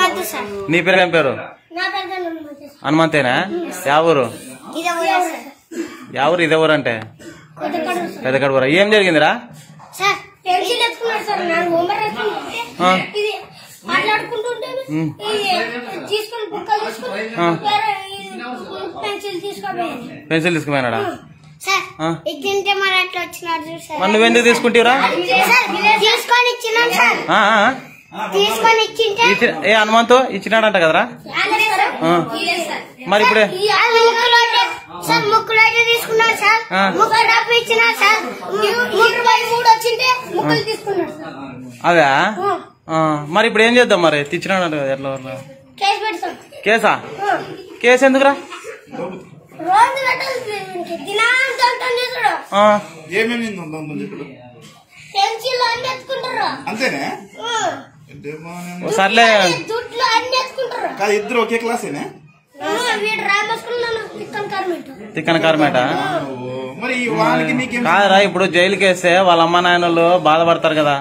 Hanumanthu sir నీ పేరు ఏం పేరు నా పెద్ద హనుమంతు సార్ హనుమంతేనా యా ఊరు ఇదే ఊరే సార్ యా ఊరు ఇదే ఊరు అంటే కొత్త కడుపు సార్ పెద్ద కడుపురా ఏం జరిగిందిరా సార్ పెన్సిల్ ఎత్తుకున్నాడు సార్ నాకు హోంవర్క్ ఎత్తుకుంటుంటే ఆ. ఇది మాట్లాడుకుంటుంటే ఉమ్. ఇది తీసుకొని బుక్కలు తీసుకొని ఆ. వేరే ఇది పెన్సిల్ తీసుకోపోయింది పెన్సిల్ తీసుకుపోయినాడా సార్ ఆ. ఇచ్చింటే మరి అట్లా వచ్చినాడు చూడు సార్ మరి నువ్వెందుకు తీసుకుంటావురా సార్ తీసుకొని ఇచ్చినాం సార్ ఆ, ఆ, తీసుకొని ఇచ్చింటే ఇచ్చిన ఏ హనుమంతు ఇచ్చినాడంట కదరా ఆ. మరి ఇప్పుడే అది ముక్కులోనే సార్ ముక్కులోనే తీసుకున్నాడు సార్ ఆ. ముక్కు డబ్బు ఇచ్చినాడు సార్ ముప్పై మూడు వచ్చింటే ముక్కలు తీసుకున్నాడు సార్ అదే ఆ. ఆ, మరి ఇప్పుడు ఏం చేద్దాం మరి తెచ్చినాడంట కదా ఎట్లా ఎట్లా? కేసు పెడతాం కేసా ఆ. కేసు ఎందుకురా రోజు పెట్టాలి వీనికి. దినాంతం ఉంటుంది చూడు ఆ, ఏమేమి ఉందో ఇప్పుడు పెన్సిల్ అన్ని ఎత్తుకుంటారు అంతేనే ఆ. అంటే మా- ఓ సర్లే దుడ్లు అన్ని ఎత్తుకుంటారు కాదు ఇద్దరు ఒకే క్లాసేనే ఆ, వీడు రామస్కున్నాను తిక్కన కార్మెంట్ తిక్కన కార్మేట ఓ, మరి ఈ వానికి నీకేం కాదురా ఇప్పుడు జైలుకి వేస్తే వాళ్ళ అమ్మ నాయనలు బాధపడతారు కదా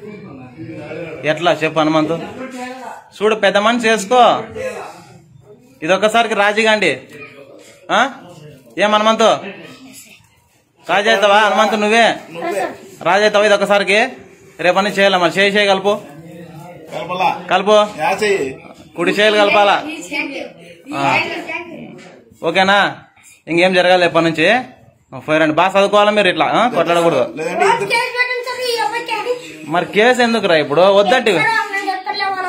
ఎట్లా చెప్పు హనుమంతు చూడు పెద్ద మనిషి చేసుకో ఇదొక్కసారికి రాజీగాండి ఆ? ఏం హనుమంతు రాజు అవుతావా హనుమంతు నువ్వే రాజు అవుతావా ఇదొక్కసారికి రేపని చేయాలి మరి చేయి చేయి కలుపు కలపలా కలుపు యా చెయ్యి కుడి చేయాలి కలపాలా ఆ. ఓకేనా ఇంకేం జరగాలి ఎప్పటి నుంచి పోయారండి బాగా చదువుకోవాలా మీరు ఇట్లా ఆ? కొట్లాడకూడదు లేదంటే రోజు ఇద్దరు కేసు పెట్టండి సార్ ఈ అబ్బాయికి మరి కేసు ఎందుకురా ఇప్పుడు వద్దంటే నేను చెప్తాలే వాళ్ళ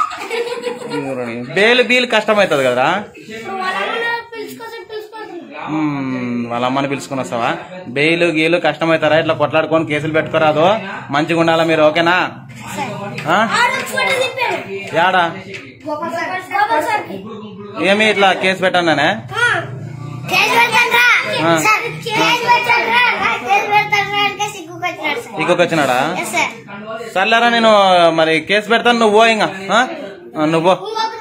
అమ్మకి. బేలు బీలు కష్టమవుతుంది కదరా ఇప్పుడు వాళ్ళ అమ్మని పిలుచుకోసం పిలుచుకోసం మ్మ్, వాళ్ళ అమ్మని పిలుచుకుని వస్తావా బెయిలు గీలు కష్టమవుతారా ఇట్లా కొట్లాడుకొని కేసులు పెట్టుకోరాదు మంచిగా ఉండాలా మీరు ఓకేనా ఆ? ఆడు ఫోటో తిప్పాను యాడా గోపాల్ సార్కి ఏమి ఇట్లా కేసు పెట్టానే కేసు పెట్టండ్రా ఆ. సార్ కేసు పెట్టండ్రా కేసు పెట్టండ్రా అంటే సిగ్గుకొచ్చినాడు సార్ ఇంకొక వచ్చినాడా ఎస్ సార్ సర్లేరా నేను మరి కేసు పెడతాను నువ్వు పో ఇంకా ఆ? ఆ, నువ్వు పో. ఇంకొక